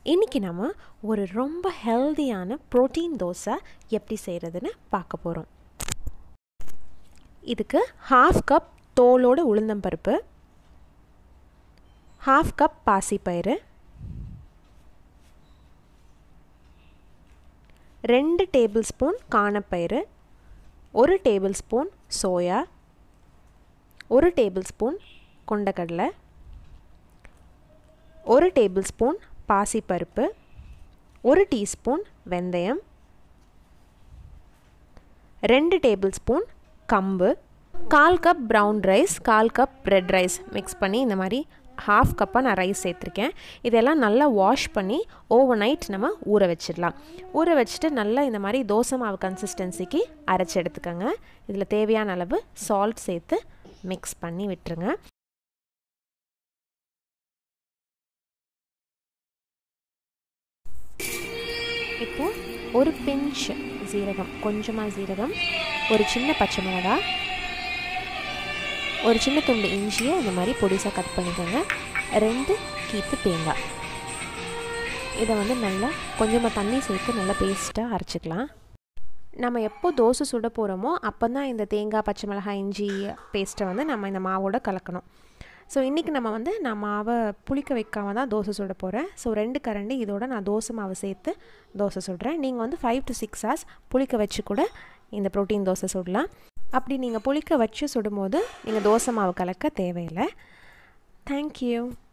இன்றைக்கி நம்ம ஒரு ரொம்ப ஹெல்தியான ப்ரோட்டீன் தோசை எப்படி செய்கிறதுன்னு பார்க்க போகிறோம் இதுக்கு ஹாஃப் கப் தோலோட உளுந்தம்பருப்பு ஹாஃப் கப் பாசிப்பயிறு ரெண்டு டேபிள் ஸ்பூன் காணப்பயிறு ஒரு டேபிள் ஸ்பூன் சோயா ஒரு டேபிள் ஸ்பூன் கொண்டக்கடலை ஒரு டேபிள் ஸ்பூன் பாசிப்பருப்பு ஒரு டீஸ்பூன் வெந்தயம் ரெண்டு டேபிள் ஸ்பூன் கம்பு கால் கப் ப்ரௌன் ரைஸ் கால் கப் ரெட் ரைஸ் மிக்ஸ் பண்ணி இந்த மாதிரி ஹாஃப் கப்பாக நான் ரைஸ் சேர்த்துருக்கேன் இதெல்லாம் நல்லா வாஷ் பண்ணி ஓவர் நைட் நம்ம ஊற வச்சிடலாம் ஊற வச்சுட்டு நல்லா இந்த மாதிரி தோசை மாவு கன்சிஸ்டன்சிக்கு அரைச்சி எடுத்துக்கோங்க இதில் தேவையான அளவு சால்ட் சேர்த்து மிக்ஸ் பண்ணி விட்டுருங்க இப்போது ஒரு பிஞ்ச் சீரகம் கொஞ்சமாக சீரகம் ஒரு சின்ன பச்சை மிளகா ஒரு சின்ன துண்டு இஞ்சியை இந்த மாதிரி பொடிசாக கட் பண்ணிக்கோங்க ரெண்டு கீத்து தேங்காய் இதை வந்து நல்லா கொஞ்சமாக தண்ணி சேர்த்து நல்லா பேஸ்ட்டாக அரைச்சிக்கலாம் நம்ம எப்போ தோசை சுட போகிறோமோ அப்போ தான் இந்த தேங்காய் பச்சை மிளகாய் இஞ்சி பேஸ்ட்டை வந்து நம்ம இந்த மாவோட கலக்கணும் ஸோ இன்றைக்கி நம்ம வந்து நான் மாவை புளிக்க வைக்காம தான் தோசை சுட போகிறேன் ஸோ ரெண்டு கரண்டி இதோட நான் தோசை மாவு சேர்த்து தோசை சுடுறேன் நீங்கள் வந்து ஃபைவ் டு சிக்ஸ் ஹவர்ஸ் புளிக்க வச்சு கூட இந்த ப்ரோட்டீன் தோசை சுடலாம் அப்படி நீங்கள் புளிக்க வச்சு சுடும்போது நீங்கள் தோசை மாவு கலக்க தேவையில்லை தேங்க்யூ